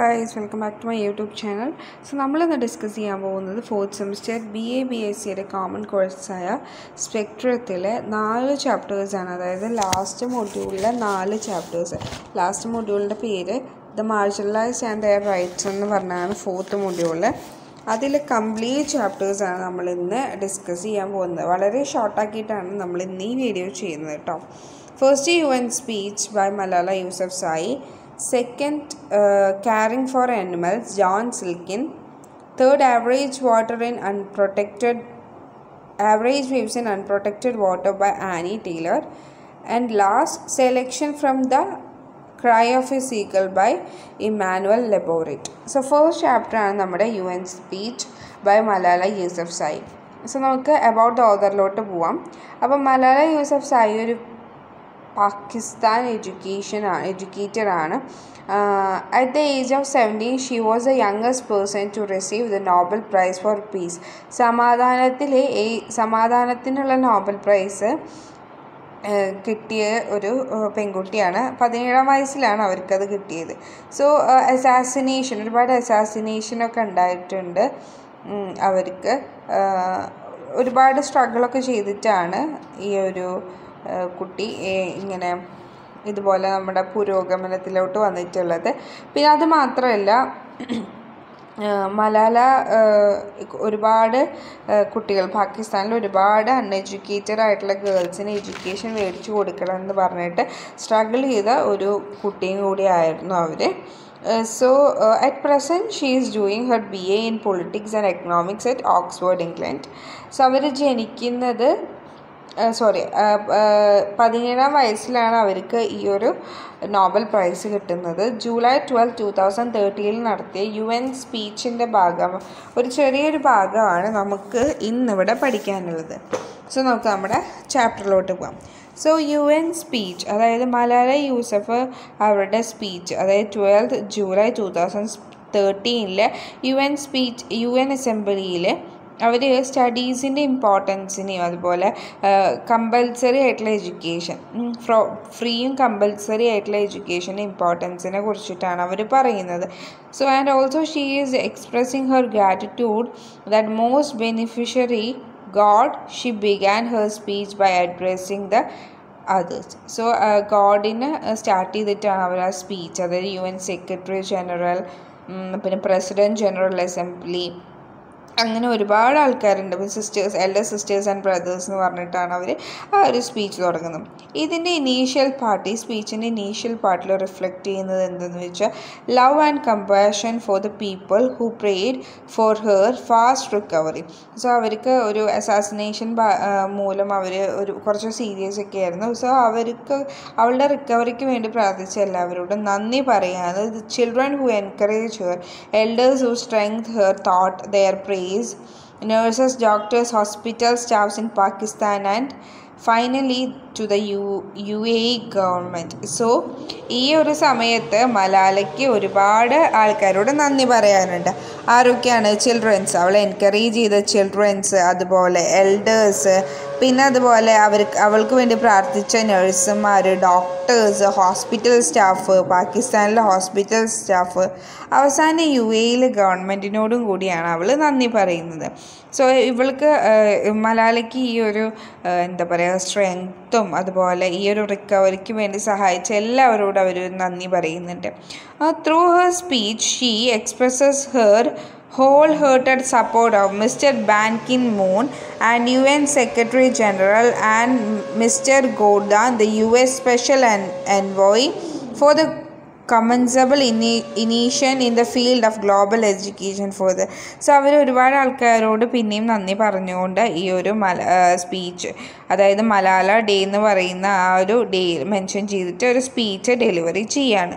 Guys welcome back to my YouTube channel so നമ്മളിന്ന് discuss ചെയ്യാൻ പോകുന്നത് fourth semester B A B S സിയുടെ common കോഴ്സായ സ്പെക്ട്രത്തിലെ നാല് ചാപ്റ്റേഴ്സാണ് അതായത് ലാസ്റ്റ് മൊഡ്യൂളിലെ നാല് ചാപ്റ്റേഴ്സ് ലാസ്റ്റ് മൊഡ്യൂളിൻ്റെ പേര് the marginalised and their rights എന്ന് പറഞ്ഞാണ് ഫോർത്ത് മൊഡ്യൂളിൽ അതിൽ കംപ്ലീറ്റ് ചാപ്റ്റേഴ്സാണ് നമ്മൾ ഇന്ന് ഡിസ്കസ് ചെയ്യാൻ പോകുന്നത് വളരെ ഷോർട്ടാക്കിയിട്ടാണ് നമ്മൾ ഇന്ന് ഈ വീഡിയോ ചെയ്യുന്നത് കേട്ടോ first U N speech by Malala Yousafzai second caring for animals John Silkin third average water in unprotected average waves in unprotected water by Annie Taylor, and last selection from the Cry of a Seagull by Emmanuel Leborit. So first chapter ആണ് നമ്മുടെ U N speech by Malala Yousafzai so നമുക്ക് about the ഓദറിലോട്ട് പോവാം അപ്പം Malala Yousafzai ഒരു Pakistan education educated ആണ് at the age of seventeen she was the youngest person to receive the Nobel prize for peace സമാധാനത്തിലെ സമാധാനത്തിനുള്ള നോബൽ പ്രൈസ് കിട്ടിയ ഒരു പെൺകുട്ടിയാണ് പതിനേഴാം വയസ്സിലാണ് അവർക്കത് കിട്ടിയത് സോ അസാസിനേഷൻ ഒരുപാട് അസാസിനേഷനൊക്കെ ഉണ്ടായിട്ടുണ്ട് അവർക്ക് ഒരുപാട് സ്ട്രഗിളൊക്കെ ചെയ്തിട്ടാണ് ഈ ഒരു കുട്ടി ഇങ്ങനെ ഇതുപോലെ നമ്മുടെ പുരോഗമനത്തിലോട്ട് വന്നിട്ടുള്ളത് പിന്നെ അത് മാത്രമല്ല മലാല ഒരുപാട് കുട്ടികൾ പാകിസ്ഥാനിൽ ഒരുപാട് അൺഎഡ്യൂക്കേറ്റഡ് ആയിട്ടുള്ള ഗേൾസിന് എഡ്യൂക്കേഷൻ മേടിച്ചു കൊടുക്കണം എന്ന് പറഞ്ഞിട്ട് സ്ട്രഗിൾ ചെയ്ത ഒരു കുട്ടിയും കൂടിയായിരുന്നു അവർ so at present she is doing her B A in politics and economics at Oxford England so അവർ ജനിക്കുന്നത് സോറി പതിനേഴാം വയസ്സിലാണ് അവർക്ക് ഈ ഒരു നോബൽ പ്രൈസ് കിട്ടുന്നത് ജൂലൈ ട്വൽവ് ടു തൗസൻഡ് തേർട്ടിയിൽ നടത്തിയ യു എൻ സ്പീച്ചിൻ്റെ ഭാഗം ഒരു ചെറിയൊരു ഭാഗമാണ് നമുക്ക് ഇന്നിവിടെ പഠിക്കാനുള്ളത് സോ നമുക്ക് നമ്മുടെ ചാപ്റ്ററിലോട്ട് പോകാം സോ യു എൻ സ്പീച്ച് അതായത് മലാല യൂസഫ് അവരുടെ സ്പീച്ച് അതായത് ട്വൽത്ത് ജൂലൈ ടു തൗസൻഡ് തേർട്ടീനിൽ U N speech U N അസംബ്ലിയിൽ അവർ സ്റ്റഡീസിൻ്റെ ഇമ്പോർട്ടൻസിനെയും അതുപോലെ കമ്പൽസറി ആയിട്ടുള്ള എഡ്യൂക്കേഷൻ ഫ്രോ ഫ്രീയും കമ്പൽസറി ആയിട്ടുള്ള എഡ്യൂക്കേഷൻ്റെ ഇമ്പോർട്ടൻസിനെ കുറിച്ചിട്ടാണ് അവർ പറയുന്നത് so and also she is expressing her gratitude that most beneficiary god she began her speech by addressing the others so ഗോഡിന് സ്റ്റാർട്ട് ചെയ്തിട്ടാണ് അവർ ആ സ്പീച്ച് അതായത് യു എൻ സെക്രട്ടറി ജനറൽ പിന്നെ പ്രസിഡൻറ്റ് ജനറൽ അസംബ്ലി അങ്ങനെ ഒരുപാട് ആൾക്കാരുണ്ട് ഇപ്പോൾ sisters elder sisters and brothers എന്ന് പറഞ്ഞിട്ടാണ് അവർ ആ ഒരു സ്പീച്ച് തുടങ്ങുന്നത് ഇതിൻ്റെ ഇനീഷ്യൽ പാർട്ട് ഈ സ്പീച്ചിൻ്റെ ഇനീഷ്യൽ പാർട്ടിൽ റിഫ്ലക്റ്റ് ചെയ്യുന്നത് എന്തെന്ന് വെച്ചാൽ love and compassion for the people who prayed for her fast recovery so അവർക്ക് ഒരു അസാസിനേഷൻ മൂലം അവർ ഒരു കുറച്ച് സീരിയസ് ഒക്കെ ആയിരുന്നു സോ അവർക്ക് അവളുടെ റിക്കവറിക്ക് വേണ്ടി പ്രാർത്ഥിച്ച എല്ലാവരോടും നന്ദി പറയാണ് children who encourage her elders who strength her thought their pray praise nurses, doctors, hospital staffs in Pakistan, and finally to the U U A government so ഈ ഒരു സമയത്ത് മലാലയ്ക്ക് ഒരുപാട് ആൾക്കാരോട് നന്ദി പറയാനുണ്ട് ആരൊക്കെയാണ് ചിൽഡ്രൻസ് അവളെ എൻകറേജ് ചെയ്ത ചിൽഡ്രൻസ് അതുപോലെ എൽഡേഴ്സ് പിന്നെ അതുപോലെ അവർക്ക് അവൾക്ക് വേണ്ടി പ്രാർത്ഥിച്ച നഴ്സുമാർ ഡോക്ടേഴ്സ് ഹോസ്പിറ്റൽ സ്റ്റാഫ് പാകിസ്ഥാനിലെ ഹോസ്പിറ്റൽ സ്റ്റാഫ് അവസാനം യു എയിൽ ഗവൺമെൻറ്റിനോടും കൂടിയാണ് അവൾ നന്ദി പറയുന്നത് സോ ഇവൾക്ക് മലാലയ്ക്ക് ഈ ഒരു എന്താ പറയുക സ്ട്രെങ്ത്തും അതുപോലെ ഈ ഒരു റിക്കവറിക്ക് വേണ്ടി സഹായിച്ച എല്ലാവരോടും അവർ നന്ദി പറയുന്നുണ്ട് through her speech she expresses her wholehearted support of Mr. Ban Ki-moon and UN Secretary General and Mr. Gordon, the US Special Envoy for the commendable ഇനി ഇനീഷ്യൻ in the field of global education for the so അവർ ഒരുപാട് ആൾക്കാരോട് പിന്നെയും നന്ദി പറഞ്ഞുകൊണ്ട് ഈ ഒരു മല സ്പീച്ച് അതായത് മലാല ഡേ എന്ന് പറയുന്ന ആ ഒരു ഡേ മെൻഷൻ ചെയ്തിട്ട് ഒരു സ്പീച്ച് ഡെലിവറി ചെയ്യാണ്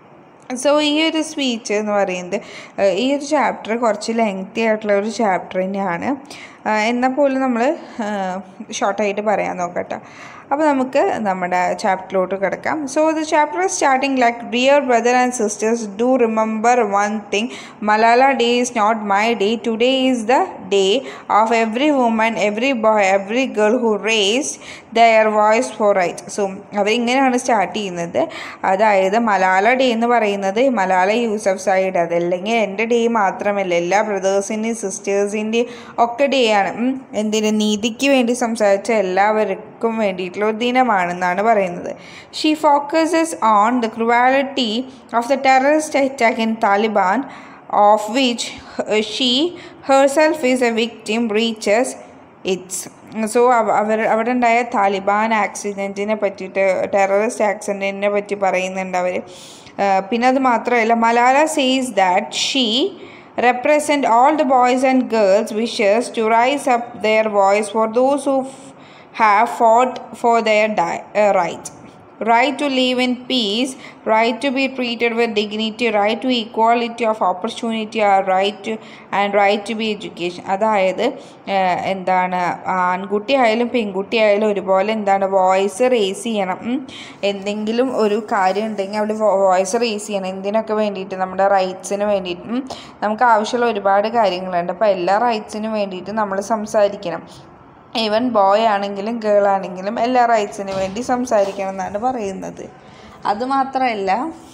സോ ഈ ഒരു സ്പീച്ച് എന്ന് പറയുന്നത് ഈ ഒരു ചാപ്റ്റർ കുറച്ച് ലെങ്തി ആയിട്ടുള്ള ഒരു ചാപ്റ്റർ തന്നെയാണ് എന്നാൽ പോലും നമ്മൾ ഷോർട്ടായിട്ട് പറയാൻ നോക്കട്ടെ അപ്പോൾ നമുക്ക് നമ്മുടെ ചാപ്റ്ററിലോട്ട് കിടക്കാം so the chapter starting like dear brother and sisters do remember one thing Malala day is not my day today is the day of every woman every boy every girl who raise their voice for right so അവരിങ്ങനെയാണ് start ചെയ്യുന്നത് അതായത് Malala day എന്ന് പറയുന്നത് Malala Yusuf side അതല്ലെങ്കിൽ എൻ്റെ day മാത്രമല്ല എല്ലാ ബ്രദേഴ്സിൻ്റെയും സിസ്റ്റേഴ്സിൻ്റെയും ഒക്കെ ഡേ ആണ് ഉം. എന്തിന് നീതിക്ക് വേണ്ടി സംസാരിച്ച എല്ലാവർക്കും വേണ്ടിയിട്ടുള്ള ഒരു ദിനമാണെന്നാണ് പറയുന്നത് she focuses on the cruelty of the terrorist attack in Taliban of which she herself is a victim reaches its so അവർ അവിടെ ഉണ്ടായ താലിബാൻ ആക്സിഡൻറ്റിനെ പറ്റിയിട്ട് ടെററിസ്റ്റ് ആക്സിഡൻറ്റിനെ പറ്റി പറയുന്നുണ്ട് അവർ പിന്നെ അത് മാത്രമല്ല Malala says that she represent all the boys and girls wishes to rise up their voice for those who f- have fought for their di- uh, right right to live in peace right to be treated with dignity right to equality of opportunity or right to and right to be education അതായത് ഏഹ്, എന്താണ് ആൺകുട്ടി ആയാലും പെൺകുട്ടി ആയാലും ഒരുപോലെ എന്താണ് voice raise ചെയ്യണം ഉം. എന്തെങ്കിലും ഒരു കാര്യം ഉണ്ടെങ്കിൽ അവിടെ വോയിസ് റേസ് ചെയ്യണം എന്തിനൊക്കെ വേണ്ടിയിട്ട് നമ്മുടെ റൈറ്റ്സിന് വേണ്ടിയിട്ട് ഉം. നമുക്ക് ആവശ്യമുള്ള ഒരുപാട് കാര്യങ്ങളുണ്ട് അപ്പോൾ എല്ലാ റൈറ്റ്സിനും വേണ്ടിയിട്ട് നമ്മൾ സംസാരിക്കണം ഈവൻ ബോയ് ആണെങ്കിലും ഗേൾ ആണെങ്കിലും എല്ലാ റൈറ്റ്സിന് വേണ്ടി സംസാരിക്കണം എന്നാണ് പറയുന്നത് അതുമാത്രമല്ല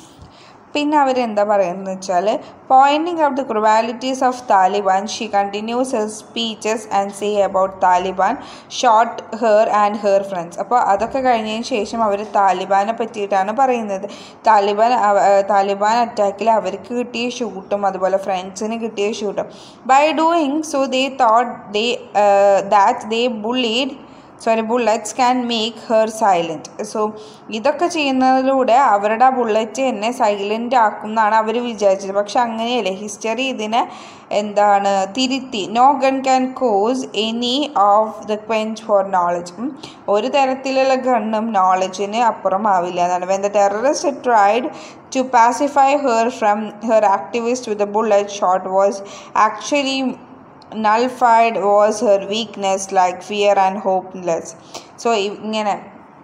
പിന്നെ അവരെന്താ പറയുന്നത് വെച്ചാൽ pointing out the cruelties of Taliban she continues her speeches and say about Taliban shot her and her friends അപ്പോൾ അതൊക്കെ കഴിഞ്ഞതിന് ശേഷം അവർ താലിബാനെ പറ്റിയിട്ടാണ് പറയുന്നത് താലിബാൻ അവ- ഏഹ് താലിബാൻ അറ്റാക്കിൽ അവർക്ക് കിട്ടിയ ഷൂട്ടും അതുപോലെ ഫ്രണ്ട്സിന് കിട്ടിയ ഷൂട്ടും by doing so they thought they that they bullied sorry bullets can make her silent so ഇതൊക്കെ ചെയ്യുന്നതിലൂടെ അവരുടെ ആ ബുള്ളറ്റ് എന്നെ സൈലൻ്റ് ആക്കും എന്നാണ് അവർ വിചാരിച്ചത് പക്ഷെ അങ്ങനെയല്ലേ ഹിസ്റ്ററി ഇതിനെ എന്താണ് തിരുത്തി no gun can cause any of the quench for knowledge ഒരു തരത്തിലുള്ള ഗണ്ണും നോളജിന് അപ്പുറം ആവില്ല എന്നാണ് when the terrorist tried to pacify her from her activist with a bullet shot was actually nullified was her weakness like fear and hopeless so ഇങ്ങനെ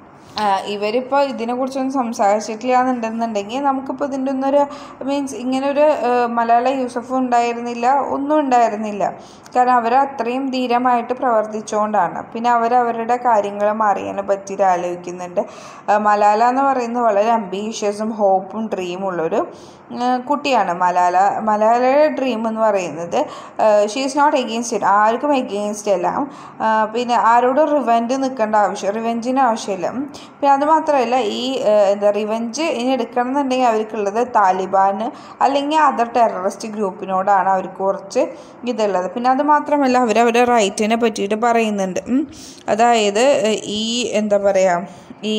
ഇവരിപ്പോൾ ഇതിനെക്കുറിച്ചൊന്നും സംസാരിച്ചിട്ടില്ല എന്നുണ്ടെന്നുണ്ടെങ്കിൽ നമുക്കിപ്പോൾ ഇതിൻ്റെ ഒന്നൊരു മീൻസ് ഇങ്ങനൊരു മലയാള യൂസഫ് ഉണ്ടായിരുന്നില്ല ഒന്നും ഉണ്ടായിരുന്നില്ല കാരണം അവർ അത്രയും ധീരമായിട്ട് പ്രവർത്തിച്ചുകൊണ്ടാണ് പിന്നെ അവർ അവരുടെ കാര്യങ്ങൾ മാറിയതിനെ പറ്റിയിട്ട് ആലോചിക്കുന്നുണ്ട് ആ, മലാല എന്ന് പറയുന്നത് വളരെ അംബീഷ്യസും ഹോപ്പും ഡ്രീമും ഉള്ളൊരു ആ, കുട്ടിയാണ് മലാല മലാലയുടെ ഡ്രീം എന്ന് പറയുന്നത് she is not against it ആർക്കും എഗെയിൻസ്റ്റ് അല്ല ആ, പിന്നെ ആരോടും റിവെഞ്ച് നിൽക്കേണ്ട ആവശ്യം റിവെഞ്ചിന് ആവശ്യമില്ല ഉം. പിന്നെ അത് മാത്രമല്ല ഈ ആ, എന്താ റിവെഞ്ച് ഇനി എടുക്കണം എന്നുണ്ടെങ്കിൽ അവർക്കുള്ളത് താലിബാൻ അല്ലെങ്കിൽ അതർ ടെററിസ്റ്റ് ഗ്രൂപ്പിനോടാണ് അവർക്ക് കുറച്ച് ഇതുള്ളത് പിന്നെ അത് മാത്രമല്ല അവർ അവരുടെ റൈറ്റിനെ പറ്റിയിട്ട് പറയുന്നുണ്ട് ഉം. അതായത് ഏഹ്, ഈ എന്താ പറയുക ഈ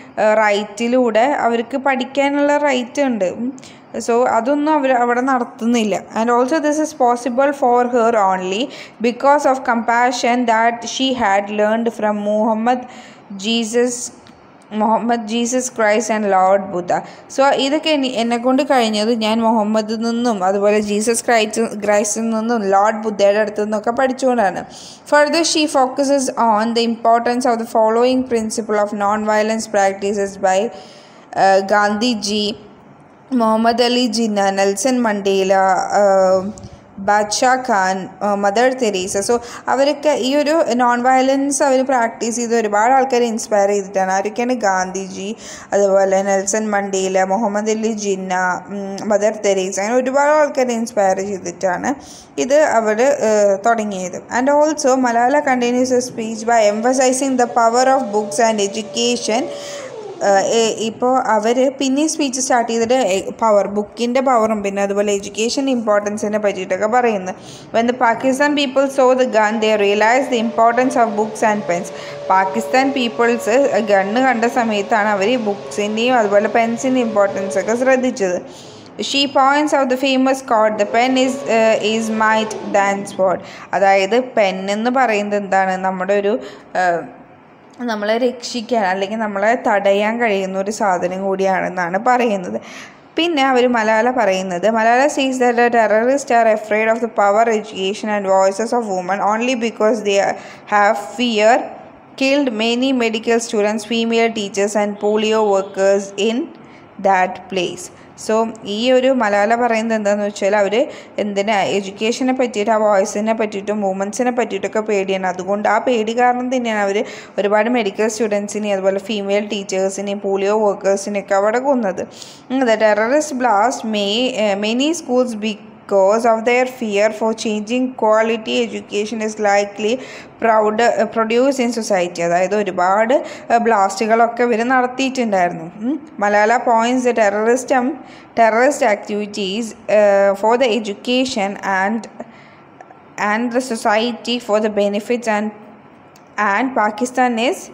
റൈറ്റിലൂടെ അവർക്ക് പഠിക്കാനുള്ള റൈറ്റ് ഉണ്ട് സോ അതൊന്നും അവർ അവിടെ നടത്തുന്നില്ല and also this is possible for her only because of compassion that she had learned from Muhammad Jesus Muhammad Jesus Christ and Lord Buddha so ഇതൊക്കെ എന്നെ എന്നെ കൊണ്ട് കഴിഞ്ഞത് ഞാൻ മുഹമ്മദിൽ നിന്നും അതുപോലെ ജീസസ് ക്രൈസ്റ്റ് ക്രൈസ്റ്റിൽ നിന്നും ലോർഡ് ബുദ്ധയുടെ അടുത്തു നിന്നൊക്കെ പഠിച്ചുകൊണ്ടാണ് further she focuses on the importance of the following principle of non violence practices by Gandhiji Muhammad Ali Jinnah Nelson Mandela Badshah Khan Mother Teresa so അവരൊക്കെ ഈ ഒരു നോൺ വയലൻസ് അവർ പ്രാക്ടീസ് ചെയ്ത് ഒരുപാട് ആൾക്കാരെ ഇൻസ്പയർ ചെയ്തിട്ടാണ് ആരൊക്കെയാണ് ഗാന്ധിജി അതുപോലെ നെൽസൺ മണ്ടേല മുഹമ്മദ് അലി ജിന്ന ഉം, മദർ തെരേസ അങ്ങനെ ഒരുപാട് ആൾക്കാരെ ഇൻസ്പയർ ചെയ്തിട്ടാണ് ഇത് അവർ തുടങ്ങിയത് and also Malala continues speech by emphasizing the power of books and education ഇപ്പോൾ അവർ പിന്നെ സ്പീച്ച് സ്റ്റാർട്ട് ചെയ്തിട്ട് പവർ ബുക്കിൻ്റെ പവറും പിന്നെ അതുപോലെ എഡ്യൂക്കേഷൻ ഇമ്പോർട്ടൻസിനെ പറ്റിയിട്ടൊക്കെ പറയുന്നു when the Pakistan people so the gun they realize the importance of books and pens Pakistan peoples gun കണ്ട സമയത്താണ് അവർ ഈ ബുക്സിൻ്റെയും അതുപോലെ പെൻസിൻ്റെ ഇമ്പോർട്ടൻസ് ഒക്കെ ശ്രദ്ധിച്ചത് she points of the famous quote the pen is is might than spot അതായത് പെൻ എന്ന് പറയുന്നത് എന്താണ് നമ്മുടെ ഒരു ഏഹ്, നമ്മളെ രക്ഷിക്കാൻ അല്ലെങ്കിൽ നമ്മളെ തടയാൻ കഴിയുന്ന ഒരു സാധനം കൂടിയാണെന്നാണ് പറയുന്നത് പിന്നെ അവർ മലയാള പറയുന്നത് Malala says the terrorist are afraid of the power education and voices of woman only because they have fear killed many medical students, female teachers, and polio workers in that place. So ഈ ഒരു മലയാള പറയുന്നത് എന്താണെന്ന് വെച്ചാൽ അവർ എന്തിനാ എഡ്യൂക്കേഷനെ പറ്റിയിട്ട് ആ വോയിസിനെ പറ്റിയിട്ടും വുമൻസിനെ പറ്റിയിട്ടൊക്കെ പേടിയാണ് അതുകൊണ്ട് ആ പേടി കാരണം തന്നെയാണ് അവർ ഒരുപാട് മെഡിക്കൽ സ്റ്റുഡൻസിനെയും അതുപോലെ ഫീമെയിൽ ടീച്ചേഴ്സിനെയും പോളിയോ വർക്കേഴ്സിനെയൊക്കെ അവിടെ കൊന്നത് the terrorist blast may many schools be because of their fear for changing quality education is likely proud produce in society അതായത് ഒരുപാട് ബ്ലാസ്റ്റുകളൊക്കെ ഇവർ നടത്തിയിട്ടുണ്ടായിരുന്നു Malala points terrorist terrorist activities for the education and and the society for the benefits and and Pakistan is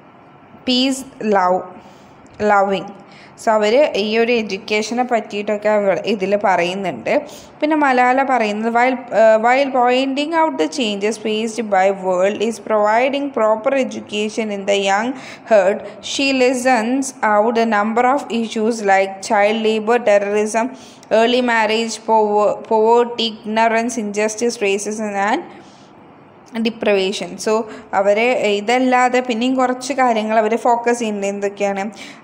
peace love loving so അവർ ഈ ഒരു എഡ്യൂക്കേഷനെ പറ്റിയിട്ടൊക്കെ ഇതിൽ പറയുന്നുണ്ട് പിന്നെ മലയാള പറയുന്നത് while while pointing out the changes faced by world is providing proper education in the young heard she listens out the number of issues like child labour terrorism early marriage poverty ignorance injustice racism and deprivation so അവർ ഇതല്ലാതെ പിന്നെയും കുറച്ച് കാര്യങ്ങൾ അവർ focus ചെയ്യുന്നത് എന്തൊക്കെയാണ്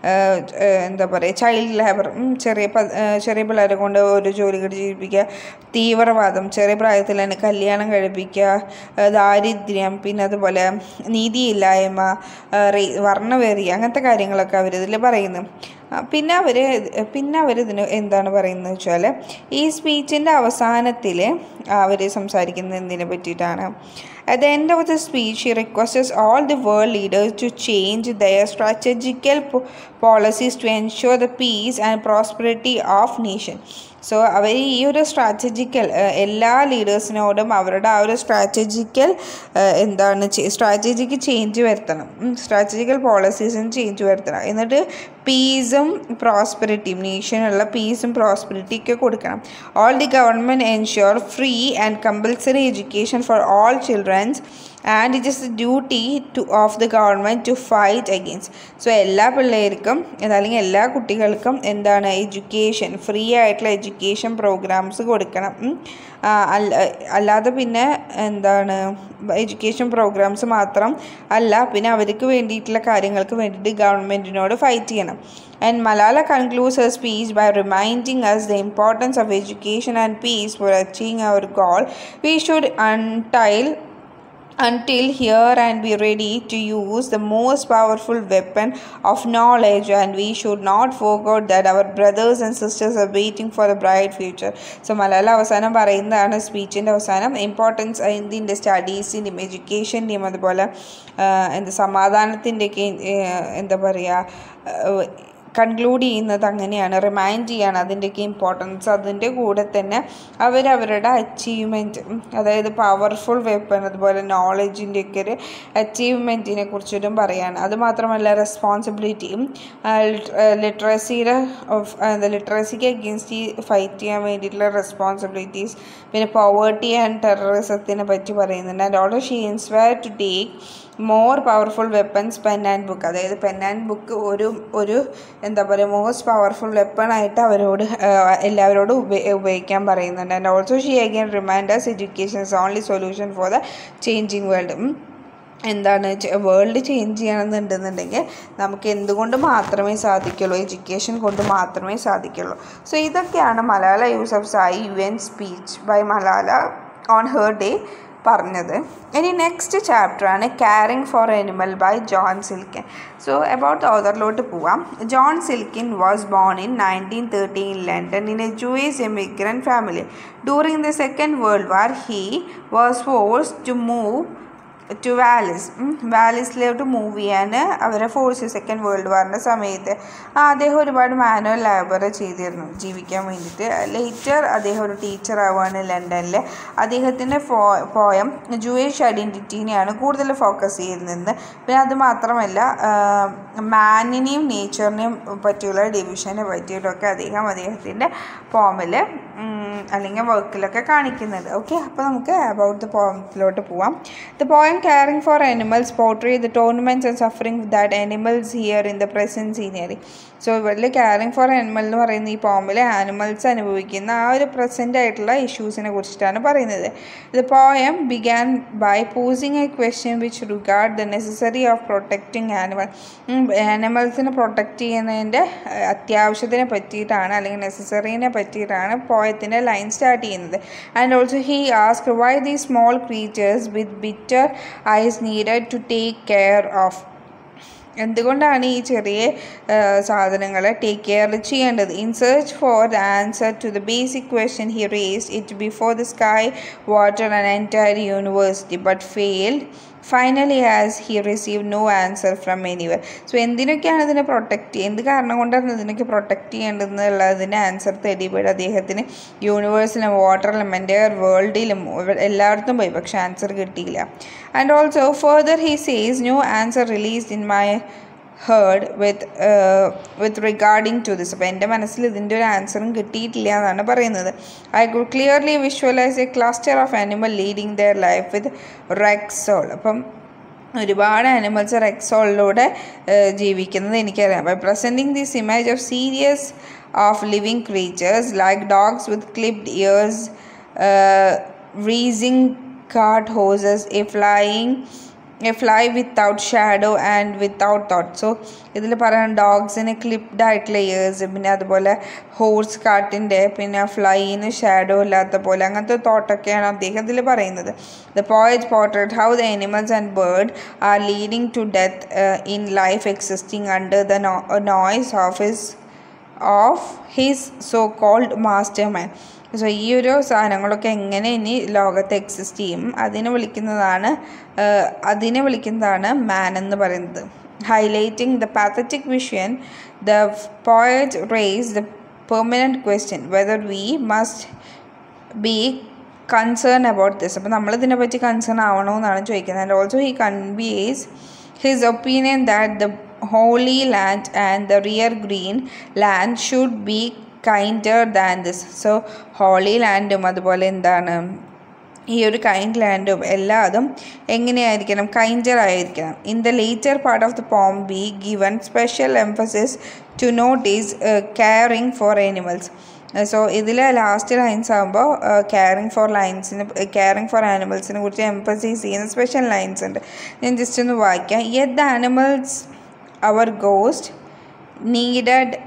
എന്താ പറയുക child labour ചെറിയ ചെറിയ പിള്ളേരെ കൊണ്ട് ഒരു ജോലികൾ ചെയ്യിപ്പിക്കുക തീവ്രവാദം ചെറിയ പ്രായത്തിൽ തന്നെ കല്യാണം കഴിപ്പിക്കുക ദാരിദ്ര്യം പിന്നെ അതുപോലെ നീതിയില്ലായ്മ വർണ്ണവേറി അങ്ങനത്തെ കാര്യങ്ങളൊക്കെ അവരിതിൽ പറയുന്നു പിന്നെ അവർ പിന്നെ അവരിതിന് എന്താണ് പറയുന്നത് വെച്ചാൽ ഈ സ്പീച്ചിൻ്റെ അവസാനത്തിൽ അവർ സംസാരിക്കുന്നത് എന്തിനെ പറ്റിയിട്ടാണ് At the end of the speech, he requests all the world leaders to change their strategical po- policies to ensure the peace and prosperity of nation. So അവർ ഈ ഒരു സ്ട്രാറ്റജിക്കൽ എല്ലാ ലീഡേഴ്സിനോടും അവരുടെ ആ ഒരു സ്ട്രാറ്റജിക്കൽ എന്താണ് സ്ട്രാറ്റജിക്ക് ചേഞ്ച് വരുത്തണം strategical പോളിസീസും ചേഞ്ച് വരുത്തണം എന്നിട്ട് പീസും പ്രോസ്പെറിറ്റിയും നേഷനുള്ള പീസും പ്രോസ്പെറിറ്റിയൊക്കെ കൊടുക്കണം all the government ensure free and compulsory education for all childrens and it is the duty to of the government to fight against so എല്ലാ പിള്ളേർക്കും അല്ലെങ്കിൽ എല്ലാ കുട്ടികൾക്കും എന്താണ് എഡ്യൂക്കേഷൻ ഫ്രീ ആയിട്ടുള്ള എഡ്യൂക്കേഷൻ പ്രോഗ്രാംസ് കൊടുക്കണം അല്ലാതെ പിന്നെ എന്താണ് എഡ്യൂക്കേഷൻ പ്രോഗ്രാംസ് മാത്രം അല്ല പിന്നെ അവർക്ക് വേണ്ടിയിട്ടുള്ള കാര്യങ്ങൾക്ക് വേണ്ടിയിട്ട് ഗവൺമെൻറ്റിനോട് ഫൈറ്റ് ചെയ്യണം And Malala concludes her speech by reminding us the importance of education and peace for achieving our goal. We should until until here and be ready to use the most powerful weapon of knowledge and we should not forget that our brothers and sisters are waiting for a bright future so Malala അവസാനം പറയുന്നതാണ് സ്പീച്ചിൻ്റെ അവസാനം importance ഇതിൻ്റെ സ്റ്റഡീസിൻ്റെയും എഡ്യൂക്കേഷൻ്റെയും അതുപോലെ എന്താ സമാധാനത്തിൻ്റെയൊക്കെ എന്താ പറയുക conclude ചെയ്യുന്നത് അങ്ങനെയാണ് റിമൈൻഡ് ചെയ്യാണ് അതിൻ്റെയൊക്കെ ഇമ്പോർട്ടൻസ് അതിൻ്റെ കൂടെ തന്നെ അവരവരുടെ അച്ചീവ്മെൻറ്റ് അതായത് പവർഫുൾ വെപ്പൺ അതുപോലെ നോളജിൻ്റെയൊക്കെ ഒരു അച്ചീവ്മെൻറ്റിനെ കുറിച്ചിട്ടും പറയാണ് അതുമാത്രമല്ല റെസ്പോൺസിബിലിറ്റിയും ലിറ്ററസിയുടെ എന്താ ലിറ്ററസിക്ക് അഗെയിൻസ്റ്റ് ഈ ഫൈറ്റ് ചെയ്യാൻ വേണ്ടിയിട്ടുള്ള റെസ്പോൺസിബിലിറ്റീസ് പിന്നെ പോവേർട്ടി ആൻഡ് ടെററിസത്തിനെ പറ്റി പറയുന്നുണ്ട് and also she inspire to take more powerful weapons pen and book അതായത് പെൻ ആൻഡ് ബുക്ക് ഒരു ഒരു എന്താ പറയുക മോസ്റ്റ് പവർഫുൾ വെപ്പണായിട്ട് അവരോട് എല്ലാവരോടും ഉപയോഗിക്കാൻ പറയുന്നുണ്ട് and also she again reminders education is only solution for the changing world എന്താണ് വേൾഡ് ചേഞ്ച് ചെയ്യണമെന്നുണ്ടെന്നുണ്ടെങ്കിൽ നമുക്ക് എന്തുകൊണ്ട് മാത്രമേ സാധിക്കുള്ളൂ എഡ്യൂക്കേഷൻ കൊണ്ട് മാത്രമേ സാധിക്കുള്ളൂ സോ ഇതൊക്കെയാണ് Malala Yousafzai U N speech by Malala on her day പറഞ്ഞത് ഇനി നെക്സ്റ്റ് ചാപ്റ്ററാണ് caring for animal by John Silkin so about ഓതറിലോട്ട് പോവാം John Silkin was born in nineteen thirty in London in a Jewish emigrant family during the second world war he was force to move to Wales വാലിസിലോട്ട് move ചെയ്യാൻ അവരെ force second world വാറിൻ്റെ സമയത്ത് അദ്ദേഹം ഒരുപാട് manual labour ചെയ്തിരുന്നു ജീവിക്കാൻ വേണ്ടിയിട്ട് later അദ്ദേഹം ഒരു ടീച്ചർ ആവുകയാണ് ലണ്ടനിൽ അദ്ദേഹത്തിൻ്റെ ഫോ പോയം ജൂയിഷ് ഐഡൻറ്റിറ്റീനെയാണ് കൂടുതൽ ഫോക്കസ് ചെയ്യുന്നത് പിന്നെ അത് മാത്രമല്ല മാനിനെയും നേച്ചറിനെയും പറ്റിയുള്ള ഡിവിഷനെ പറ്റിയിട്ടൊക്കെ അദ്ദേഹം അദ്ദേഹത്തിൻ്റെ പോമിൽ അല്ലെങ്കിൽ വർക്കിലൊക്കെ കാണിക്കുന്നുണ്ട് ഓക്കെ അപ്പോൾ നമുക്ക് അബൌട്ട് ദ പോയത്തിലോട്ട് പോവാം the poem began caring for animals portray the torments and suffering that animals here in the present scenery so ഇവരിൽ കെയറിങ് ഫോർ അനിമൽ എന്ന് പറയുന്ന ഈ പോമിലെ ആനിമൽസ് അനുഭവിക്കുന്ന ആ ഒരു പ്രസൻ്റ് ആയിട്ടുള്ള ഇഷ്യൂസിനെ കുറിച്ചിട്ടാണ് പറയുന്നത് the poem began by posing a question which regard the necessary of protecting animal ആനിമൽസിനെ പ്രൊട്ടക്റ്റ് ചെയ്യുന്നതിൻ്റെ അഹ്, അത്യാവശ്യത്തിനെ പറ്റിയിട്ടാണ് അല്ലെങ്കിൽ നെസസറീനെ പറ്റിയിട്ടാണ് പോയത്തിൻ്റെ ലൈൻ സ്റ്റാർട്ട് ചെയ്യുന്നത് and also he ask why the small creatures with bitter eyes needed to take care of എന്തുകൊണ്ടാണ് ഈ ചെറിയ സാധനങ്ങളെ ടേക്ക് കെയർ ചെയ്യേണ്ടത് in search for the answer to the basic question he raised it before the sky water and entire university but failed finally as he receive no answer from anywhere so എന്തിനൊക്കെയാണ് ഇതിനെ protect എന്ത് കാരണം കൊണ്ടാണ് ഇതിനൊക്കെ protect ചെയ്യേണ്ടതെന്നുള്ളതിന് answer തേടിപ്പോയി അദ്ദേഹത്തിന് യൂണിവേഴ്സിലും വാട്ടറിലും എൻ്റെ വേൾഡിലും എല്ലായിടത്തും പോയി പക്ഷേ ആൻസർ കിട്ടിയില്ല and also further he says new answer released in my heard with with regarding to this അപ്പോൾ എൻ്റെ മനസ്സിൽ ഇതിൻ്റെ ഒരു ആൻസറും കിട്ടിയിട്ടില്ല എന്നാണ് പറയുന്നത് I could clearly visualize a cluster of animal leading their life with റെക്സോൾ അപ്പം ഒരുപാട് ആനിമൽസ് റെക്സോളിലൂടെ ജീവിക്കുന്നത് എനിക്കറിയാം by presenting this image of series of living creatures like dogs with clipped ears racing cart horses a flying a fly without shadow and without thought so ഇതിൽ പറയുന്ന ഡോഗ്സിന് clipped ആയിട്ടുള്ള years പിന്നെ അതുപോലെ ഹോഴ്സ് കാട്ടിൻ്റെ പിന്നെ ഫ്ലൈയിന് shadow ഇല്ലാത്ത പോലെ അങ്ങനത്തെ തോട്ടൊക്കെയാണ് അദ്ദേഹം ഇതിൽ പറയുന്നത് the poet portrait how the animals and bird are leading to death in life existing under the noise of his of his so called master man so ഈ ഒരു സാധനങ്ങളൊക്കെ എങ്ങനെ ഇനി ലോകത്ത് എക്സിസ്റ്റ് ചെയ്യും അതിനെ വിളിക്കുന്നതാണ് ഏഹ്, അതിനെ വിളിക്കുന്നതാണ് മാൻ എന്ന് പറയുന്നത് highlighting the pathetic vision the poet raise the permanent question whether we must be concern about this അപ്പോൾ നമ്മൾ ഇതിനെപ്പറ്റി കൺസേൺ ആവണമെന്നാണ് ചോദിക്കുന്നത് and also he conveys his opinion that the holy land and the rear green land should be kinder than this so holy ലാൻഡും അതുപോലെ എന്താണ് ഈ ഒരു കൈൻഡ് ലാൻഡും എല്ലാ അതും എങ്ങനെയായിരിക്കണം കൈൻഡർ ആയിരിക്കണം in the later part of the poem be given special emphasis to notice caring for animals so ഇതിൽ ലാസ്റ്റ് ലൈൻസ് ആകുമ്പോൾ കെയറിങ് ഫോർ ലൈൻസിന് കെയറിങ് ഫോർ ആനിമൽസിനെ കുറിച്ച് എംഫസൈസ് ചെയ്യുന്ന സ്പെഷ്യൽ ലൈൻസ് ഉണ്ട് ഞാൻ ജസ്റ്റ് ഒന്ന് വായിക്കാം യെറ്റ് ദ ആനിമൽസ് അവർ ghost needed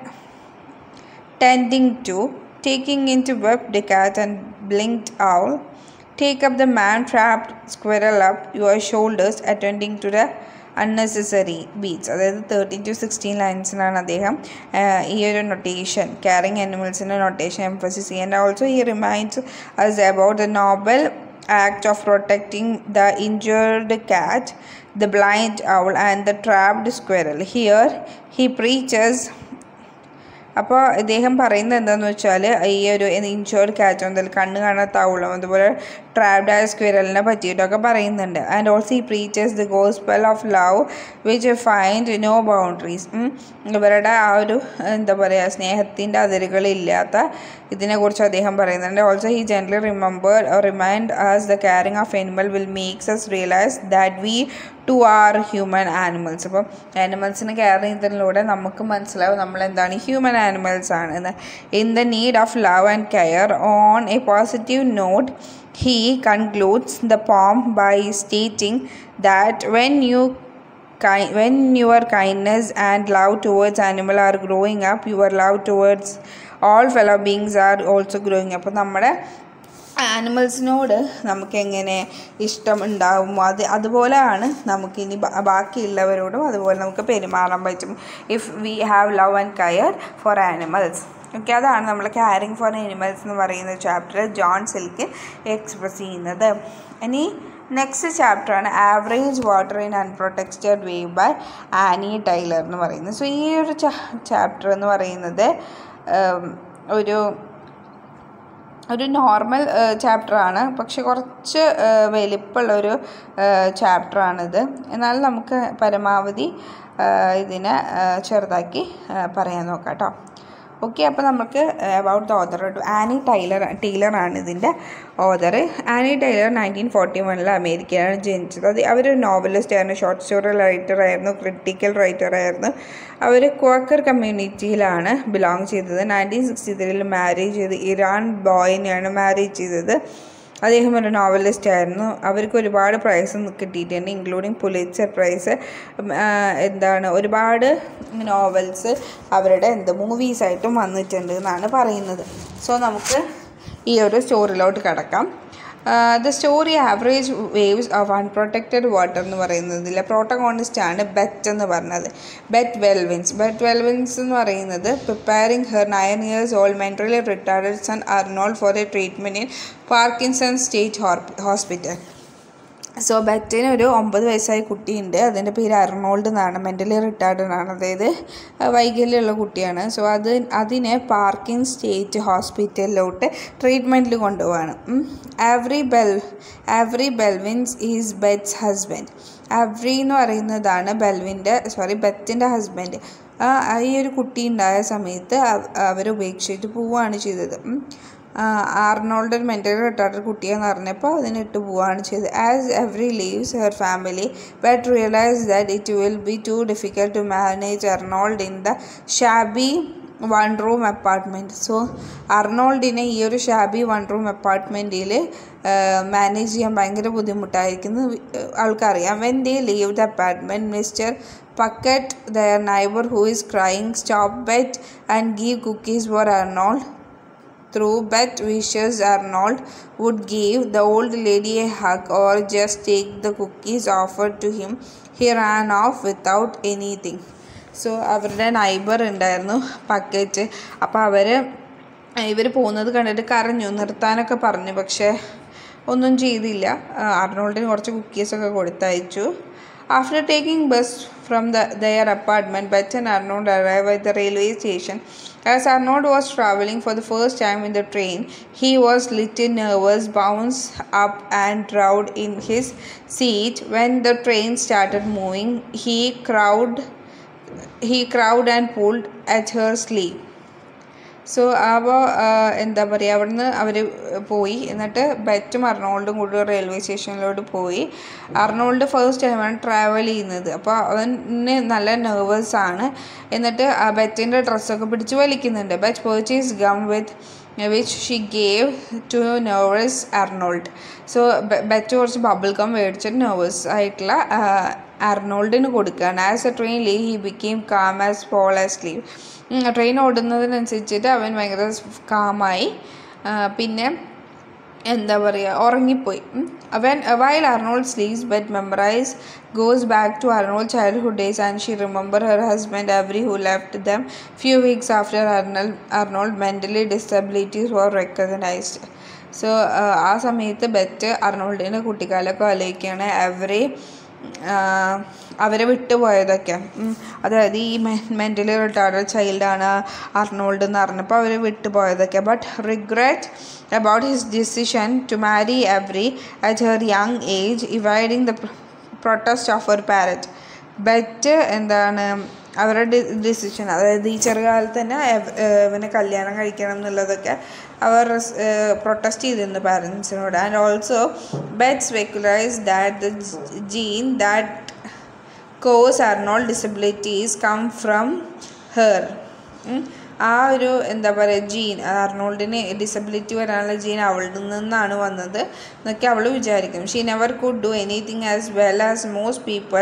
tending to, taking into web the cat and blinked owl, take up the man trapped squirrel up your shoulders, attending to the unnecessary beats അതായത് thirteen to sixteen ലൈൻസിനാണ് അദ്ദേഹം ആഹ്, ഈ ഒരു notation caring അനിമൽസിൻ്റെ notation emphasis ചെയ്യുക and also he reminds us about the noble act of protecting the injured cat the blind owl and the trapped squirrel here he preachers അപ്പോൾ ഇദ്ദേഹം പറയുന്നത് എന്താണെന്ന് വെച്ചാൽ ഈ ഒരു ഇൻഷോർഡ് കാറ്റ് മുതൽ കണ്ണ് കാണാത്ത ഔളം അതുപോലെ ട്രാപ്ഡ് ആയ സ്ക്വിരലിനെ പറ്റിയിട്ടൊക്കെ പറയുന്നുണ്ട് and also he preachers the gospel of love which find no boundaries ഇവരുടെ ആ ഒരു എന്താ പറയുക സ്നേഹത്തിൻ്റെ അതിരുകളില്ലാത്ത ഇതിനെക്കുറിച്ച് അദ്ദേഹം പറയുന്നുണ്ട് also he generally remember remind as the caring of animal will makes us realize that we too are human animals അപ്പം ആനിമൽസിനെ കെയർ ചെയ്യുന്നതിലൂടെ നമുക്ക് മനസ്സിലാവും നമ്മൾ എന്താണ് ഹ്യൂമൻ ആനിമൽസ് ആണ് എന്ന് in the need of love and care on a positive note he concludes the poem by stating that when you ki- when your kindness and love towards animal are growing up your love towards all fellow beings are also growing up അപ്പോൾ നമ്മുടെ ആനിമൽസിനോട് നമുക്ക് എങ്ങനെ ഇഷ്ടം ഉണ്ടാവും അത് അതുപോലെയാണ് നമുക്കിനി ബ- ബാക്കിയുള്ളവരോടും അതുപോലെ നമുക്ക് പെരുമാറാൻ പറ്റും if we have love and care for animals okay അതാണ് നമ്മൾ കെയറിങ് ഫോർ ആനിമൽസ് എന്ന് പറയുന്ന ചാപ്റ്ററിൽ ജോൺ സിൽക്ക് എക്സ്പ്രസ് ചെയ്യുന്നത് ഇനി നെക്സ്റ്റ് ചാപ്റ്ററാണ് average water in unprotected wave by Anne Tyler എന്ന് പറയുന്നത് സോ ഈ ഒരു ചാപ്റ്റർ എന്ന് പറയുന്നത് ഉം, ഒരു ഒരു നോർമൽ ചാപ്റ്ററാണ് പക്ഷെ കുറച്ച് ഏഹ്, വലിപ്പമുള്ളൊരു ചാപ്റ്ററാണിത് എന്നാൽ നമുക്ക് പരമാവധി ഏഹ്, ഇതിനെ ഏഹ്, ചെറുതാക്കി ഏഹ്, പറയാൻ നോക്കാം കേട്ടോ ഓക്കെ അപ്പോൾ നമുക്ക് about the other Anne Tyler ടൈലറാണ് ഇതിൻ്റെ other Anne Tyler nineteen forty വണ്ണിൽ അമേരിക്കയിലാണ് ജനിച്ചത് അത് അവരൊരു നോവലിസ്റ്റ് ആയിരുന്നു ഷോർട്ട് സ്റ്റോറി റൈറ്റർ ആയിരുന്നു ക്രിട്ടിക്കൽ റൈറ്റർ ആയിരുന്നു അവർ ക്വാക്കർ കമ്മ്യൂണിറ്റിയിലാണ് ബിലോങ് ചെയ്തത് നയൻറ്റീൻ സിക്സ്റ്റി ത്രീയിൽ മാരേജ് ചെയ്ത് ഇറാൻ ബോയിനെയാണ് മാരേജ് ചെയ്തത് അദ്ദേഹം ഒരു നോവലിസ്റ്റ് ആയിരുന്നു അവർക്ക് ഒരുപാട് പ്രൈസ് കിട്ടിയിട്ടുണ്ട് ഇൻക്ലൂഡിങ് പുലിറ്റ്സർ പ്രൈസ് എന്താണ് ഒരുപാട് നോവൽസ് അവരുടെ എന്ത് മൂവീസായിട്ടും വന്നിട്ടുണ്ട് എന്നാണ് പറയുന്നത് സോ നമുക്ക് ഈ ഒരു സ്റ്റോറിലോട്ട് കിടക്കാം the story average waves of unprotected water എന്ന് പറയുന്നതിലെ പ്രോട്ടഗോണിസ്റ്റ് ആണ് ബെറ്റ് എന്ന് പറഞ്ഞത് ബെറ്റ് വെൽവിൻസ് ബെറ്റ് വെൽവിൻസ് എന്ന് പറയുന്നത് preparing her nine years old mentally retarded son Arnold for a treatment in Parkinson State Hospital so ബെറ്റിന് ഒരു ഒമ്പത് വയസ്സായ കുട്ടിയുണ്ട് അതിൻ്റെ പേര് അർണോൾഡ് എന്നാണ് മെൻ്റലി റിട്ടയർഡ് ആണ് അതായത് വൈകല്യമുള്ള കുട്ടിയാണ് സോ അത് അതിനെ പാർക്കിംഗ് സ്റ്റേറ്റ് ഹോസ്പിറ്റലിലോട്ട് ട്രീറ്റ്മെൻറ്റിൽ കൊണ്ടുപോവാണ് Avery Bell Avery Blevins is Bet's husband Avery എന്ന് പറയുന്നതാണ് ബെൽവിൻ്റെ സോറി ബെറ്റിൻ്റെ ഹസ്ബൻഡ് ഈ ഒരു കുട്ടി ഉണ്ടായ സമയത്ത് അവർ ഉപേക്ഷിച്ചിട്ട് പോവുകയാണ് ചെയ്തത് ആർണോൾഡ് ഒരു മെൻ്റലി റിട്ടയർഡ് കുട്ടിയെന്ന് പറഞ്ഞപ്പോൾ അതിനിട്ട് പോവുകയാണ് ചെയ്തത് as Avery leaves her family but realise that it will be too difficult to manage Arnold in the shabby one room apartment so അർണോൾഡിനെ ഈ ഒരു ഷാബി വൺ റൂം അപ്പാർട്ട്മെൻറ്റിൽ മാനേജ് ചെയ്യാൻ ഭയങ്കര ബുദ്ധിമുട്ടായിരിക്കുന്നു ആൾക്കറിയാം when they leave the apartment Mister Puckett their neighbour who is crying stop Bet and give cookies for Arnold through Beth wishes Arnold would give the old lady a hug or just take the cookies offered to him. He ran off without anything. So അവരുടെ neighbour ഉണ്ടായിരുന്നു Puckett അപ്പോൾ അവർ ഇവർ പോകുന്നത് കണ്ടിട്ട് കരഞ്ഞു നിർത്താനൊക്കെ പറഞ്ഞു പക്ഷേ ഒന്നും ചെയ്തില്ല അർണോൾഡിന് കുറച്ച് കുക്കീസൊക്കെ കൊടുത്തയച്ചു after taking bus from the their apartment Bet and Arnold arrive at the railway station As Arnold was traveling for the first time in the train, he was little nervous, bounced up and drowned in his seat. When the train started moving, he crowd, he crowd and pulled at her sleeve. So അപ്പോൾ എന്താ പറയുക അവിടുന്ന് അവർ പോയി എന്നിട്ട് ബെറ്റും അർണോൾഡും കൂടി railway സ്റ്റേഷനിലോട്ട് പോയി Arnold first ടൈമാണ് travel ചെയ്യുന്നത് അപ്പോൾ അവന് നല്ല നെർവസ് ആണ് എന്നിട്ട് ആ ബെറ്റിൻ്റെ ഡ്രസ്സൊക്കെ പിടിച്ച് വലിക്കുന്നുണ്ട് Bet purchase gum with which she gave to nervous Arnold so Bet കുറച്ച് ബബിൾ ഗം മേടിച്ചിട്ട് നെർവസ് ആയിട്ടുള്ള അർണോൾഡിന് കൊടുക്കുകയാണ് as a train leave he became calm as fall as leave train ഓടുന്നതിനനുസരിച്ചിട്ട് അവൻ ഭയങ്കര കാമായി പിന്നെ എന്താ പറയുക ഉറങ്ങിപ്പോയി അവൻ while Arnold sleeves Bet memorise goes back to Arnold childhood days and she remember her husband Avery who left them few weeks after അർണൽ Arnold mentally disabilities were recognised so ആ സമയത്ത് ബെറ്റ് അർണോൾഡിൻ്റെ കുട്ടിക്കാലമൊക്കെ ആലോചിക്കുകയാണ് എവറി അവരെ വിട്ടുപോയതൊക്കെ അതായത് ഈ mentally retired ചൈൽഡാണ് Arnold എന്ന് പറഞ്ഞപ്പോൾ അവർ വിട്ടുപോയതൊക്കെ but regret about his decision to marry Avery at her young age avoiding the protest of her parent Bet എന്താണ് അവരുടെ ഡിസിഷൻ അതായത് ഈ ചെറുകാലത്ത് തന്നെ ഇവനെ കല്യാണം കഴിക്കണം എന്നുള്ളതൊക്കെ അവർ പ്രൊട്ടസ്റ്റ് ചെയ്തിരുന്നു പാരൻസിനോട് and also Bet speculate that the gene that cause Arnold disabilities come from her ആ ഒരു എന്താ പറയുക ജീൻ അർണോൾഡിന് ഡിസബിലിറ്റി വരാനുള്ള ജീൻ അവളുടെ നിന്നാണ് വന്നത് എന്നൊക്കെ അവൾ വിചാരിക്കും she never could do anything as well as most people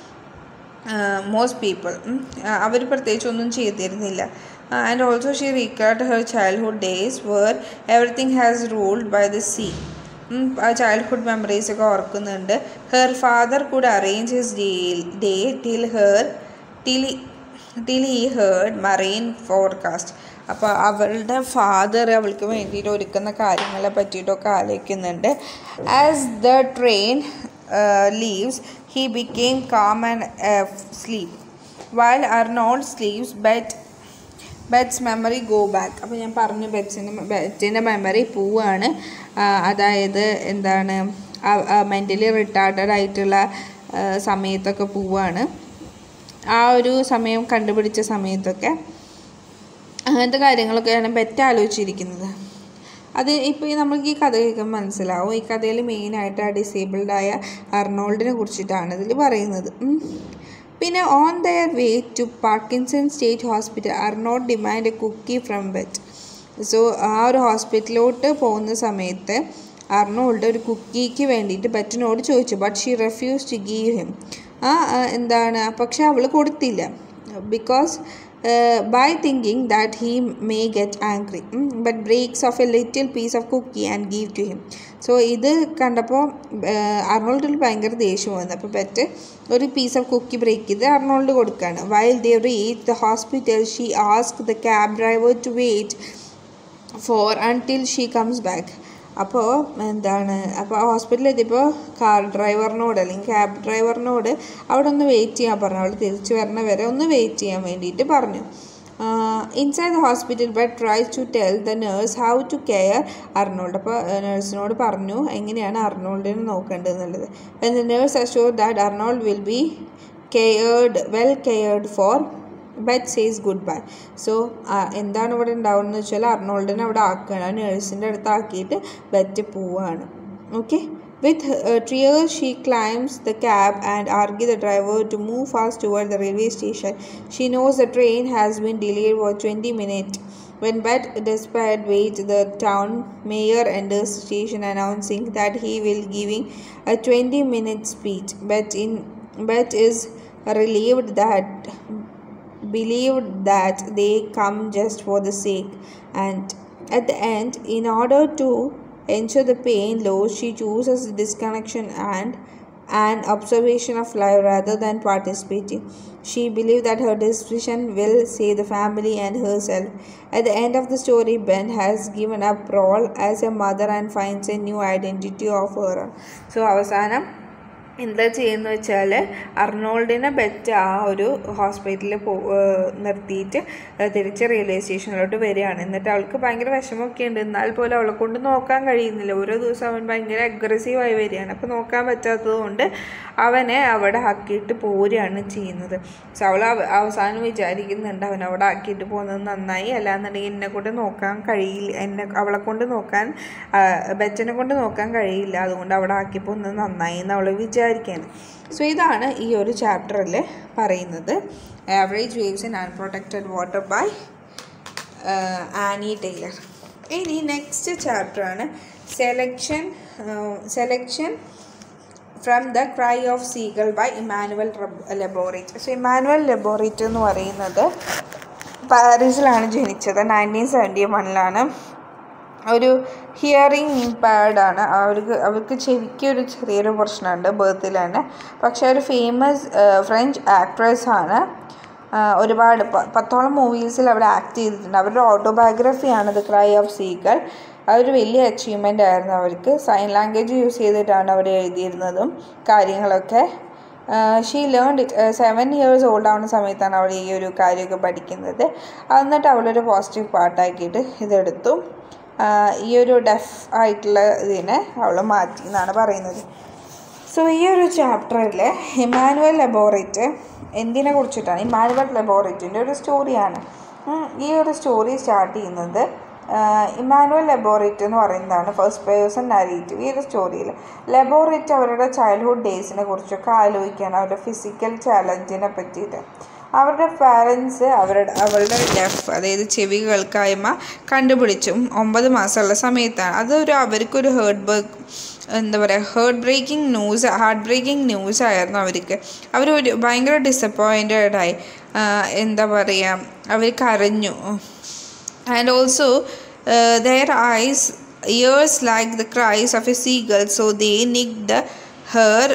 most people അവർ പ്രത്യേകിച്ച് ഒന്നും ചെയ്തിരുന്നില്ല and also she recalled her childhood days where everything has ruled by the sea ആ ചൈൽഡ്ഹുഡ് മെമ്മറീസ് ഒക്കെ ഓർക്കുന്നുണ്ട് her father could arrange his day till her till till he heard marine forecast അപ്പോൾ അവളുടെ father അവൾക്ക് വേണ്ടിയിട്ട് ഒരുക്കുന്ന കാര്യങ്ങളെ പറ്റിയിട്ടൊക്കെ ആലോചിക്കുന്നുണ്ട് as the train leaves he became calm and sleep while Arnold sleeves Bet Bet's memory go back അപ്പോൾ ഞാൻ പറഞ്ഞു ബെറ്റ്സിൻ്റെ ബെറ്റിൻ്റെ മെമ്മറി പോവാണ് അതായത് എന്താണ് മെൻ്റലി റിട്ടാർഡഡ് ആയിട്ടുള്ള സമയത്തൊക്കെ പോവാണ് ആ ഒരു സമയം കണ്ടുപിടിച്ച സമയത്തൊക്കെ അങ്ങനത്തെ കാര്യങ്ങളൊക്കെയാണ് ബെറ്റ് ആലോചിച്ചിരിക്കുന്നത് അത് ഇപ്പോൾ നമുക്ക് ഈ കഥ കേൾക്കുമ്പോൾ മനസ്സിലാവും ഈ കഥയിൽ മെയിനായിട്ട് ആ ഡിസേബിൾഡ് ആയ അർണോൾഡിനെ കുറിച്ചിട്ടാണ് ഇതിൽ പറയുന്നത് ഉം. പിന്നെ on their way to Parkinson State Hospital Arnold demand a cookie from Bet so ആ ഒരു ഹോസ്പിറ്റലിലോട്ട് പോകുന്ന സമയത്ത് അർണോൾഡ് ഒരു കുക്കിക്ക് വേണ്ടിയിട്ട് ബെറ്റിനോട് ചോദിച്ചു but she refuse to give him ആ ആ, എന്താണ് പക്ഷെ അവൾ കൊടുത്തില്ല because by thinking that he may get angry but breaks off a little piece of cookie and give to him so ഇത് കണ്ടപ്പോൾ അർണോൾഡിൽ ഭയങ്കര ദേഷ്യം വന്നു അപ്പോൾ ബെറ്റ് ഒരു പീസ് ഓഫ് കുക്കി ബ്രേക്ക് ചെയ്ത് അർണോൾഡ് കൊടുക്കുകയാണ് while they reach the hospital she ask the cab driver to wait for until she comes back അപ്പോൾ എന്താണ് അപ്പോൾ ഹോസ്പിറ്റലിൽ എത്തിയപ്പോൾ കാർ ഡ്രൈവറിനോട് അല്ലെങ്കിൽ ക്യാബ് ഡ്രൈവറിനോട് അവിടെ ഒന്ന് വെയിറ്റ് ചെയ്യാൻ പറഞ്ഞു അവൾ തിരിച്ചു വരണ വരെ ഒന്ന് വെയിറ്റ് ചെയ്യാൻ വേണ്ടിയിട്ട് പറഞ്ഞു inside the hospital but tries to tell the nurse how to care Arnold അപ്പോൾ നേഴ്സിനോട് പറഞ്ഞു എങ്ങനെയാണ് അർണോൾഡിനെ നോക്കേണ്ടതെന്നുള്ളത് the nurse assure that Arnold will be cared well cared for Bet says good bye so എന്താണ് ഇവിടെ ഉണ്ടാവുന്നത് വെച്ചാൽ അർണോൾഡിനെ അവിടെ ആക്കുകയാണ് ആ നേഴ്സിൻ്റെ അടുത്ത് ആക്കിയിട്ട് ബെറ്റ് പോവുകയാണ് okay with tears she climbs the cab and argues the driver to move fast toward the railway station. She knows the train has been delayed for 20 minutes. When Bet despaired wait, the town mayor enters the station announcing that he will giving a 20 minute speech. Bet in Bet is relieved that believed that they come just for the sake and at the end in order to ensure the pain low she chooses disconnection and an observation of life rather than participating she believed that her decision will save the family and herself at the end of the story ben has given up role as a mother and finds a new identity of her own so അവസാനം എന്താ ചെയ്യുന്നത് വെച്ചാൽ അർണോൾഡിനെ bet ആ ഒരു ഹോസ്പിറ്റലിൽ പോ ഏഹ് നിർത്തിയിട്ട് ഏഹ് തിരിച്ച് റെയിൽവേ സ്റ്റേഷനിലോട്ട് വരികയാണ് എന്നിട്ട് അവൾക്ക് ഭയങ്കര വിഷമമൊക്കെ ഉണ്ട് എന്നാൽ പോലും അവളെ കൊണ്ട് നോക്കാൻ കഴിയുന്നില്ല ഓരോ ദിവസം അവൻ ഭയങ്കര അഗ്രസീവായി വരികയാണ് അപ്പോൾ നോക്കാൻ പറ്റാത്തത് കൊണ്ട് അവനെ അവിടെ ആക്കിയിട്ട് പോരുകയാണ് ചെയ്യുന്നത് സോ അവൾ അവ- അവസാനം വിചാരിക്കുന്നുണ്ട് അവൻ അവിടെ ആക്കിയിട്ട് പോകുന്നത് നന്നായി അല്ലാന്നുണ്ടെങ്കിൽ എന്നെ കൊണ്ട് നോക്കാൻ കഴിയില്ല എന്നെ അവളെ കൊണ്ട് നോക്കാൻ ആ, ബെച്ചനെ കൊണ്ട് നോക്കാൻ കഴിയില്ല അതുകൊണ്ട് അവിടെ ആക്കി പോകുന്നത് നന്നായി എന്ന് അവൾ വിചാരിക്കുകയാണ് സോ ഇതാണ് ഈ ഒരു ചാപ്റ്ററിൽ പറയുന്നത് average waves in unprotected water by Anne Tyler ഇനി നെക്സ്റ്റ് ചാപ്റ്ററാണ് selection selection from the cry of seagull by Emmanuelle Laborit so Emmanuelle Laborit എന്ന് പറയുന്നത് പാരീസിലാണ് ജനിച്ചത് നയൻറ്റീൻ സെവൻറ്റി വണ്ണിലാണ് ഒരു ഹിയറിങ് ഇമ്പയർഡ് ആണ് അവർക്ക് അവർക്ക് ചെവിക്ക് ഒരു ചെറിയൊരു പ്രശ്നമുണ്ട് ബർത്തിൽ തന്നെ പക്ഷേ ഒരു ഫേമസ് ഫ്രഞ്ച് ആക്ട്രസ് ആണ് ആ, ഒരുപാട് പ- പത്തോളം മൂവീസിൽ അവിടെ ആക്ട് ചെയ്തിട്ടുണ്ട് അവരുടെ ഓട്ടോബയോഗ്രഫിയാണ് ദ ക്രൈ ഓഫ് സീഗൾ അതൊരു വലിയ അച്ചീവ്മെൻ്റ് ആയിരുന്നു അവർക്ക് സൈൻ ലാംഗ്വേജ് യൂസ് ചെയ്തിട്ടാണ് അവർ എഴുതിയിരുന്നതും കാര്യങ്ങളൊക്കെ she learn it seven years old ആവുന്ന സമയത്താണ് അവൾ ഈ ഒരു കാര്യമൊക്കെ പഠിക്കുന്നത് എന്നിട്ട് അവളൊരു പോസിറ്റീവ് പാർട്ടാക്കിയിട്ട് ഇതെടുത്തു ആ, ഈ ഒരു ഡെഫ് ആയിട്ടുള്ള ഇതിനെ അവൾ മാറ്റി എന്നാണ് പറയുന്നത് സോ ഈ ഒരു ചാപ്റ്ററിൽ ഇമാനുവൽ ലബോറേറ്റ് എന്തിനെ കുറിച്ചിട്ടാണ് ഇമാനുവൽ ലബോറേറ്റിൻ്റെ ഒരു സ്റ്റോറിയാണ് ഉം, ഈ ഒരു സ്റ്റോറി സ്റ്റാർട്ട് ചെയ്യുന്നത് ഇമാനുവൽ ലബോറേറ്റ് എന്ന് പറയുന്നതാണ് ഫസ്റ്റ് പേഴ്സൺ നരേറ്റീവ് ഈ ഒരു സ്റ്റോറിയിൽ ലബോറേറ്റ് അവരുടെ ചൈൽഡ്ഹുഡ് ഡേയ്സിനെ കുറിച്ചൊക്കെ ആലോചിക്കുകയാണ് അവരുടെ ഫിസിക്കൽ ചാലഞ്ചിനെ പറ്റിയിട്ട് അവരുടെ പാരൻസ് അവരുടെ അവളുടെ ഡെഫ് അതായത് ചെവി കേൾക്കായ്മ കണ്ടുപിടിച്ചും ഒമ്പത് മാസമുള്ള സമയത്താണ് അതൊരു അവർക്കൊരു ഹേർട്ട് ബർക്ക് എന്താ പറയുക heart breaking news heart breaking news ആയിരുന്നു അവർക്ക് അവർ ഒരു ഭയങ്കര ഡിസപ്പോയിൻറ്റഡ് ആയി ആഹ് എന്താ പറയുക അവർ കരഞ്ഞു and also uh, their eyes ears like the cries of a seagull so they nicked her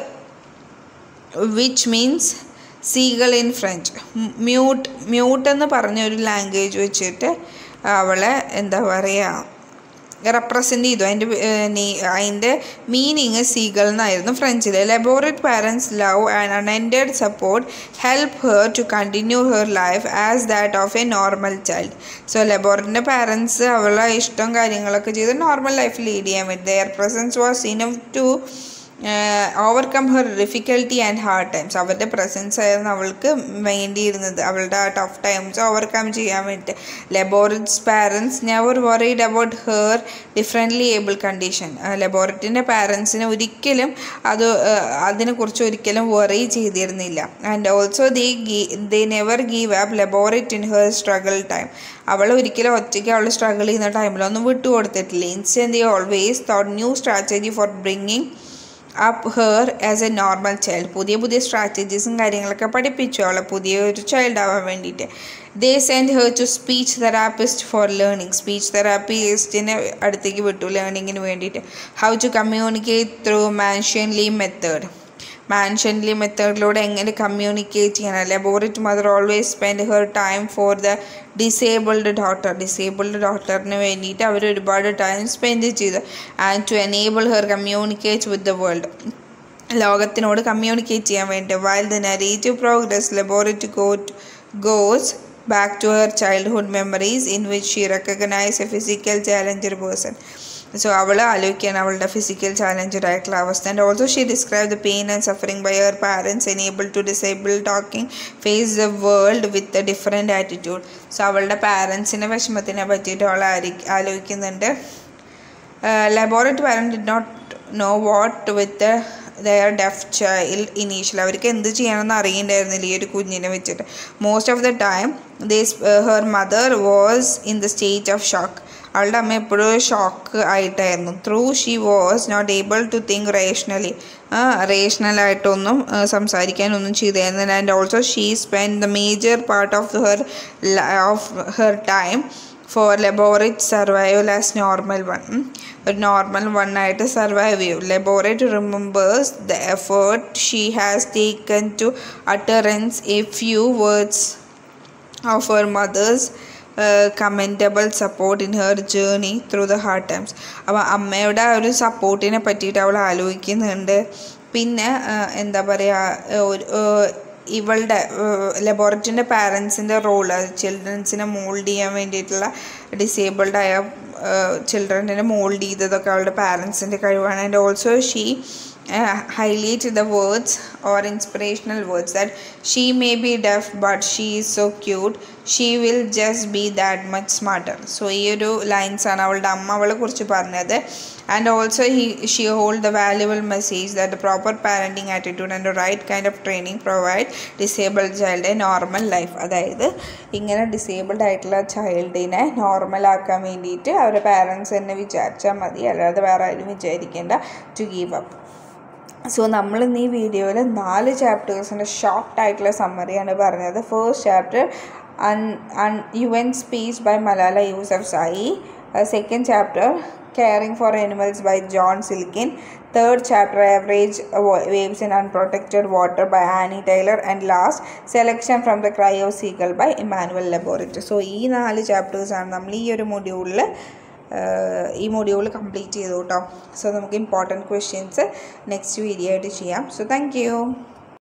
which means seagull in French mute mute എന്ന് പറഞ്ഞ ഒരു ലാംഗ്വേജ് വെച്ചിട്ട് അവളെ എന്താ പറയുക റെപ്രസെൻ്റ് ചെയ്തു അതിൻ്റെ അതിൻ്റെ മീനിങ് സീകൾ എന്നായിരുന്നു ഫ്രഞ്ചിൽ Laborit parents love and unended support help her to continue her life as that of a normal child so ലബോറേറ്റിൻ്റെ പാരൻസ് അവളെ ഇഷ്ടം കാര്യങ്ങളൊക്കെ ചെയ്ത് നോർമൽ ലൈഫ് ലീഡ് ചെയ്യാൻ പറ്റും their presence was enough to overcome her difficulty and hard times അവരുടെ presence ആയിരുന്നു അവൾക്ക് വേണ്ടിയിരുന്നത് അവളുടെ ആ ടഫ് ടൈംസ് ഓവർകം ചെയ്യാൻ വേണ്ടി Laborit's parents never worried about her differently able condition ലബോററ്റിൻ്റെ പാരൻസിന് ഒരിക്കലും അത് അതിനെക്കുറിച്ച് ഒരിക്കലും വറി ചെയ്തിരുന്നില്ല and also they give they never give up Laborit in her struggle time അവൾ ഒരിക്കലും ഒറ്റയ്ക്ക് അവൾ സ്ട്രഗിൾ ചെയ്യുന്ന ടൈമിലൊന്നും വിട്ടുകൊടുത്തിട്ടില്ല instead they always thought new strategy for bringing up her as a normal child പുതിയ പുതിയ സ്ട്രാറ്റജീസും കാര്യങ്ങളൊക്കെ പഠിപ്പിച്ചു അവളെ പുതിയ ഒരു ചൈൽഡ് ആവാൻ വേണ്ടിയിട്ട് they send her to speech therapist for learning speech തെറാപ്പിസ്റ്റിനെ അടുത്തേക്ക് വിട്ടു ലേണിങ്ങിന് വേണ്ടിയിട്ട് ഹൗ ടു കമ്മ്യൂണിക്കേറ്റ് ത്രൂ മാൻഷ്യൻലി മെത്തേഡ് മാൻഷൻലി മെത്തേഡിലൂടെ എങ്ങനെ കമ്മ്യൂണിക്കേറ്റ് ചെയ്യണം Laborit mother always spend her time for the disabled daughter disabled ഡോട്ടറിന് വേണ്ടിയിട്ട് അവർ ഒരുപാട് ടൈം സ്പെൻഡ് ചെയ്തു and to enable her communicate with the world ലോകത്തിനോട് കമ്മ്യൂണിക്കേറ്റ് ചെയ്യാൻ വേണ്ടി while the narrative progress Laborit got goes back to her childhood memories in which she recognise a physical challenger person so അവൾ ആലോചിക്കുകയാണ് അവളുടെ physical challenged ആയിട്ടുള്ള അവസ്ഥ and also she describe the pain and suffering by her parents enable to disable talking face the world with a different attitude so അവളുടെ പാരൻസിൻ്റെ വിഷമത്തിനെ പറ്റിയിട്ട് അവൾ ആരി ആലോചിക്കുന്നുണ്ട് Laborit parent did not know what with their deaf child initial അവർക്ക് എന്ത് ചെയ്യണമെന്ന് അറിയണ്ടായിരുന്നില്ല ഈ ഒരു കുഞ്ഞിനെ വെച്ചിട്ട് most of the time this her mother was in the state of shock അവളുടെ അമ്മ എപ്പോഴും ഷോക്ക് ആയിട്ടായിരുന്നു through she was not able to think rationally റേഷണലായിട്ടൊന്നും സംസാരിക്കാനൊന്നും ചെയ്തായിരുന്നില്ല and also she spend the major part of her of her time for Laborit survival as normal one ഒരു normal one ആയിട്ട് survive ചെയ്യും Laborit remembers the effort she has taken to utterance a few words of her mother's commendable support in her journey through the hard times അപ്പോൾ അമ്മയുടെ ആ ഒരു സപ്പോർട്ടിനെ പറ്റിയിട്ട് അവൾ ആലോചിക്കുന്നുണ്ട് പിന്നെ എന്താ പറയുക ഒരു ഇവളുടെ ലബോറട്ടറിൻ്റെ പാരൻസിൻ്റെ റോള് ചിൽഡ്രൻസിനെ മോൾഡ് ചെയ്യാൻ വേണ്ടിയിട്ടുള്ള ഡിസേബിൾഡ് ആയ ചിൽഡ്രനെ മോൾഡ് ചെയ്തതൊക്കെ അവളുടെ പാരൻസിൻ്റെ കഴിവാണ് and also she highlight the words or inspirational words that she may be deaf but she is so cute she will just be that much smarter so ഈ ഒരു lines ആണ് അവളുടെ അമ്മ അവളെ കുറിച്ച് പറഞ്ഞത് and also he she hold the valuable message that the proper parenting attitude and right kind of training provide disabled child a normal life അതായത് ഇങ്ങനെ ഡിസേബിൾഡ് ആയിട്ടുള്ള ചൈൽഡിനെ നോർമലാക്കാൻ വേണ്ടിയിട്ട് അവരുടെ പാരൻസ് തന്നെ വിചാരിച്ചാൽ മതി അല്ലാതെ വേറെ ആരും വിചാരിക്കേണ്ട ടു ഗീവ് അപ്പ് സോ നമ്മൾ ഇന്ന് ഈ വീഡിയോയിൽ നാല് ചാപ്റ്റേഴ്സിൻ്റെ ഷോർട്ട് ആയിട്ടുള്ള സമ്മറിയാണ് പറഞ്ഞത് first chapter un un U N speech by Malala Yousafzai second chapter caring for animals by John Silkin third chapter average waves in unprotected water by Anne Tyler and last selection from the cry of seagull by Emmanuelle laboratory so ഈ നാല് ചാപ്റ്റേഴ്സാണ് നമ്മൾ ഈ ഒരു മൊഡ്യൂളിൽ ഈ module complete ചെയ്തു കേട്ടോ so നമുക്ക് ഇമ്പോർട്ടൻറ്റ് ക്വസ്റ്റ്യൻസ് നെക്സ്റ്റ് വീഡിയോ ആയിട്ട് ചെയ്യാം സോ താങ്ക്